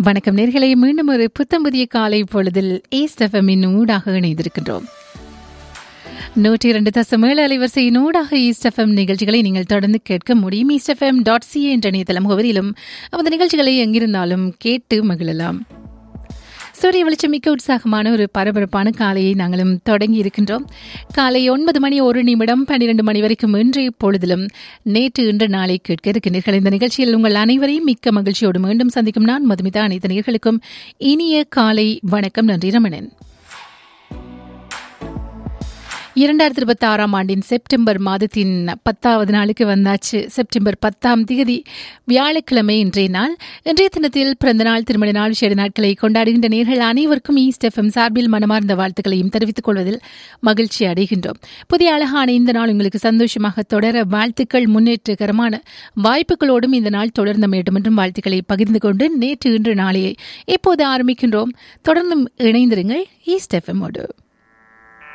வணக்கம் நேர்களை மீண்டும் ஒரு புத்தம் புதிய காலை பொழுதில் ஈஸ்டஃபமின் ஊடாக இணைந்திருக்கின்றோம் நூற்றி இரண்டு தசம் ஏழு அலைவரிசையின் ஊடாக ஈஸ்டஃபம் நிகழ்ச்சிகளை நீங்கள் தொடர்ந்து கேட்க முடியும் ஈஸ்டஃபம் டாட் சி என்ற இணையதளம் முகவரியிலும் அந்த நிகழ்ச்சிகளை எங்கிருந்தாலும் கேட்டு மகிழலாம் சூரிய வெளிச்சம் மிக்க உற்சாகமான ஒரு பரபரப்பான காலையை நாங்களும் தொடங்கி இருக்கின்றோம் காலை ஒன்பது மணி ஒரு நிமிடம் பன்னிரண்டு மணி வரைக்கும் இன்றைய பொழுதிலும் நேற்று இன்று நாளை கேட்க இருக்கின்றீர்கள் இந்த நிகழ்ச்சியில் உங்கள் அனைவரையும் மிக்க மகிழ்ச்சியோடு மீண்டும் சந்திக்கும் நான் மதுமிதா அனைத்து நேர்களுக்கும் இனிய காலை வணக்கம் நன்றி ரமணன் இரண்டாயிரத்தி இருபத்தி ஆறாம் ஆண்டின் செப்டம்பர் மாதத்தின் பத்தாவது நாளுக்கு வந்தாச்சு செப்டம்பர் பத்தாம் தேதி வியாழக்கிழமை இன்றைய நாள் இன்றைய தினத்தில் பிறந்த நாள் திருமண நாள் விசேட நாட்களை கொண்டாடுகின்ற நேர்கள் அனைவருக்கும் ஈஸ்ட் எஃப்எம் சார்பில் மனமார்ந்த வாழ்த்துக்களையும் தெரிவித்துக் கொள்வதில் மகிழ்ச்சி அடைகின்றோம் புதிய அழகான இந்த நாள் உங்களுக்கு சந்தோஷமாக தொடர வாழ்த்துக்கள் முன்னேற்றகரமான வாய்ப்புகளோடும் இந்த நாள் தொடர்ந்த வேண்டும் என்றும் வாழ்த்துக்களை பகிர்ந்து கொண்டு நேற்று இன்று நாளையை இப்போது ஆரம்பிக்கின்றோம் தொடர்ந்தும் இணைந்திருங்கள் ஈஸ்ட் எஃப்எம்மோடு